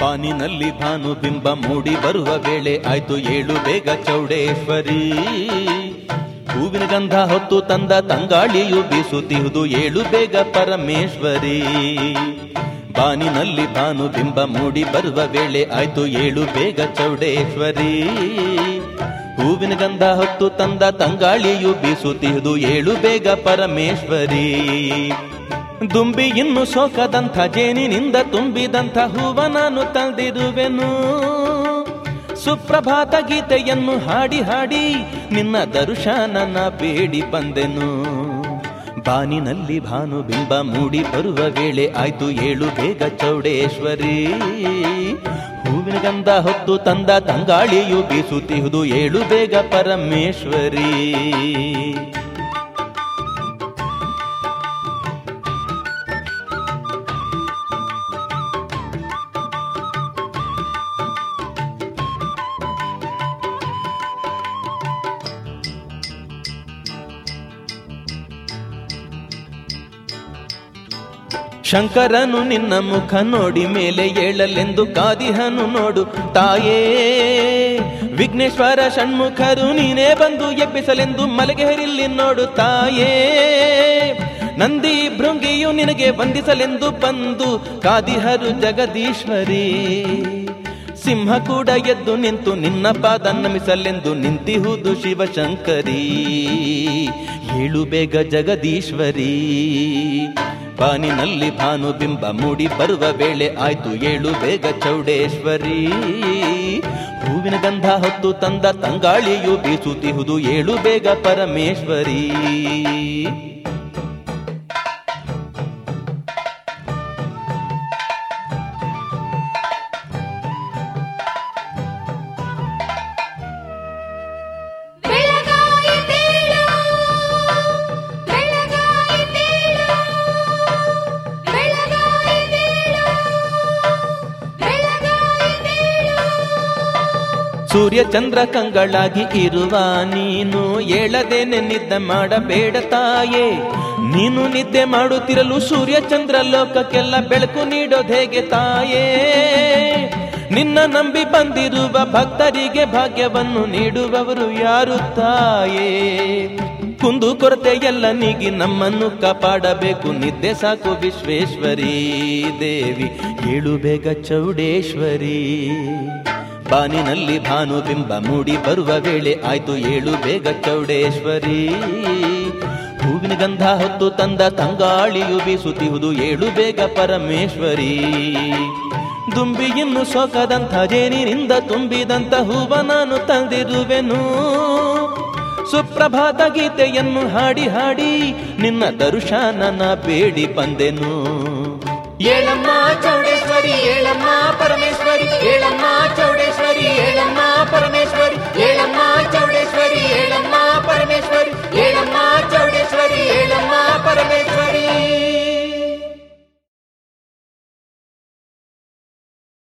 ಪಾನಿನಲ್ಲಿ ಭಾನು ಬಿಂಬ ಮೂಡಿ ಬರುವ ವೇಳೆ ಆಯ್ತು ಏಳು ಬೇಗ ಚೌಡೇಶ್ವರಿ ಹೂವಿನ ಗಂಧ ಹೊತ್ತು ತಂದ ತಂಗಾಳಿಯು ಬೀಸುತ್ತಿಹುದು ಏಳು ಬೇಗ ಪರಮೇಶ್ವರಿ ಬಾನಿನಲ್ಲಿ ಭಾನು ಬಿಂಬ ಮೂಡಿ ಬರುವ ವೇಳೆ ಆಯ್ತು ಏಳು ಬೇಗ ಚೌಡೇಶ್ವರಿ ಹೂವಿನ ಗಂಧ ಹೊತ್ತು ತಂದ ತಂಗಾಳಿಯು ಬೀಸುತ್ತಿಹುದು ಏಳು ಬೇಗ ಪರಮೇಶ್ವರಿ ದುಂಬಿ ಇನ್ನು ಶೋಕದಂಥ ಜೇನಿನಿಂದ ತುಂಬಿದಂಥ ಹೂವ ನಾನು ತಂದಿರುವೆನು ಸುಪ್ರಭಾತ ಗೀತೆಯನ್ನು ಹಾಡಿ ಹಾಡಿ ನಿನ್ನ ದರ್ಶನನ ಬೇಡಿ ಬಂದೆನು ಬಾನಿನಲ್ಲಿ ಭಾನು ಬಿಂಬ ಮೂಡಿ ಬರುವ ವೇಳೆ ಆಯ್ತು ಏಳು ಬೇಗ ಚೌಡೇಶ್ವರಿ ಹೂವಿನ ಗಂಧ ಹೊತ್ತು ತಂದ ತಂಗಾಳಿಯು ಬೀಸುತ್ತಿಹುದು ಏಳು ಬೇಗ ಪರಮೇಶ್ವರಿ ಶಂಕರನು ನಿನ್ನ ಮುಖ ನೋಡಿ ಮೇಲೆ ಏಳಲೆಂದು ಕಾದಿಹನು ನೋಡು ತಾಯೇ ವಿಘ್ನೇಶ್ವರ ಷಣ್ಮುಖರು ನೀನೇ ಬಂದು ಎಬ್ಬಿಸಲೆಂದು ಮಲೆಗೆ ಹರಿಲ್ಲಿ ನೋಡು ತಾಯೇ ನಂದಿ ಭೃಂಗಿಯು ನಿನಗೆ ವಂದಿಸಲೆಂದು ಬಂದು ಕಾದಿಹರು ಜಗದೀಶ್ವರಿ ಸಿಂಹ ಕೂಡ ಎದ್ದು ನಿಂತು ನಿನ್ನ ಪಾದ ನಮಿಸಲೆಂದು ನಿಂತಿಹುದು ಶಿವಶಂಕರಿ ಏಳು ಬೇಗ ಜಗದೀಶ್ವರಿ ಬಾನಿನಲ್ಲಿ ಭಾನು ಬಿಂಬ ಮೂಡಿ ಬರುವ ವೇಳೆ ಆಯ್ತು ಏಳು ಬೇಗ ಚೌಡೇಶ್ವರಿ ಹೂವಿನ ಗಂಧ ಹೊತ್ತು ತಂದ ತಂಗಾಳಿಯು ಬೀಸುತ್ತಿಹುದು ಏಳು ಬೇಗ ಪರಮೇಶ್ವರಿ ಬೆಳಗಾಯಿತೇಳು ಬೆಳಗಾಯಿತೇಳು ಬೆಳಗಾಯಿತೇಳು ಬೆಳಗಾಯಿತೇಳು ಸೂರ್ಯ ಚಂದ್ರ ಕಂಗಳಾಗಿ ಇರುವ ನೀನು ಏಳದೇನೆ ನಿದ್ದೆ ಮಾಡಬೇಡ ತಾಯೇ ನೀನು ನಿದ್ದೆ ಮಾಡುತ್ತಿರಲು ಸೂರ್ಯ ಚಂದ್ರ ಲೋಕಕ್ಕೆಲ್ಲ ಬೆಳಕು ನೀಡೋದು ಹೇಗೆ ತಾಯೇ ನಿನ್ನ ನಂಬಿ ಬಂದಿರುವ ಭಕ್ತರಿಗೆ ಭಾಗ್ಯವನ್ನು ನೀಡುವವರು ಯಾರು ತಾಯೇ ಕುಂದು ಕೊರತೆ ಎಲ್ಲ ನೀಗಿ ನಮ್ಮನ್ನು ಕಾಪಾಡಬೇಕು ನಿದ್ದೆ ಸಾಕು ವಿಶ್ವೇಶ್ವರಿ ದೇವಿ ಏಳು ಬೇಗ ಚೌಡೇಶ್ವರಿ ಬಾನಿನಲ್ಲಿ ಭಾನು ಬಿಂಬ ಮೂಡಿ ಬರುವ ವೇಳೆ ಆಯ್ತು ಏಳು ಬೇಗ ಚೌಡೇಶ್ವರಿ ಹೂವಿನ ಗಂಧ ಹೊತ್ತು ತಂದ ತಂಗಾಳಿಯು ಬೀಸುತ್ತಿಹುದು ಏಳು ಬೇಗ ಪರಮೇಶ್ವರಿ ದುಂಬಿ ಇನ್ನು ಸೊಕದಂಥ ಜೇನಿನಿಂದ ತುಂಬಿದಂಥ ಹೂವ ನಾನು ತಂದಿರುವೆನು ಸುಪ್ರಭಾತ ಗೀತೆಯನ್ನು ಹಾಡಿ ಹಾಡಿ ನಿನ್ನ ದರ್ಶನನ ಬೇಡಿ ಬಂದೆನು ಏಳಮ್ಮ ಚೌಡೇಶ್ವರಿ ಏಳಮ್ಮ ಪರಮೇಶ್ವರಿ ಏಳಮ್ಮ ಚೌಡೇಶ್ವರಿ ಏಳಮ್ಮ ಪರಮೇಶ್ವರಿ ಏಳಮ್ಮ ಚೌಡೇಶ್ವರಿ ಏಳಮ್ಮ ಪರಮೇಶ್ವರಿ ಏಳಮ್ಮ ಚೌಡೇಶ್ವರಿ ಏಳಮ್ಮ ಪರಮೇಶ್ವರಿ